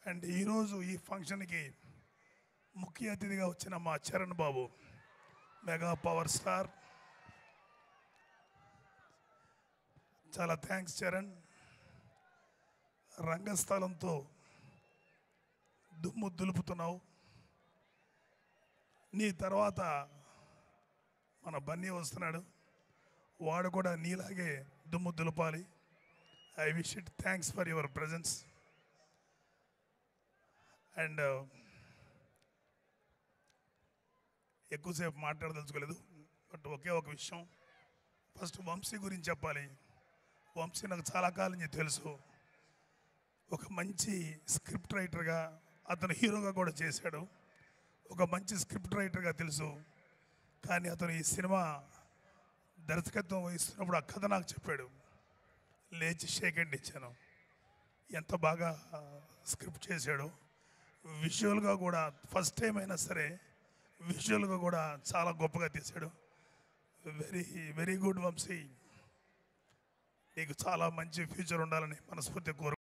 and ఈరోజు ఈ ఫంక్షన్కి ముఖ్య అతిథిగా వచ్చిన మా Charan Babu mega power star చాలా థ్యాంక్స్ చరణ్ రంగస్థలంతో దుమ్ము దులుపుతున్నావు నీ తర్వాత మన బన్నీ వస్తున్నాడు వాడు కూడా నీలాగే దుమ్ము దులపాలి I wish it thanks for your presence and ఎక్కువసేపు మాట్లాడదలుచుకోలేదు బట్ ఒకే ఒక విషయం ఫస్ట్ వంశీ గురించి చెప్పాలి వంశీ నాకు చాలా కాలం నుంచి తెలుసు ఒక మంచి స్క్రిప్ట్ రైటర్గా అతను హీరోగా కూడా చేశాడు ఒక మంచి స్క్రిప్ట్ రైటర్గా తెలుసు కానీ అతను ఈ సినిమా దర్శకత్వం వహిస్తున్నప్పుడు ఆ కథ నాకు చెప్పాడు లేచి షేక్ హ్యాండ్ ఇచ్చాను ఎంత బాగా స్క్రిప్ట్ చేశాడో విజువల్గా కూడా ఫస్ట్ టైం అయినా సరే విజువల్గా కూడా చాలా గొప్పగా తీశాడు వెరీ వెరీ గుడ్ వంశీ నీకు చాలా మంచి ఫ్యూచర్ ఉండాలని మనస్ఫూర్తి కోరు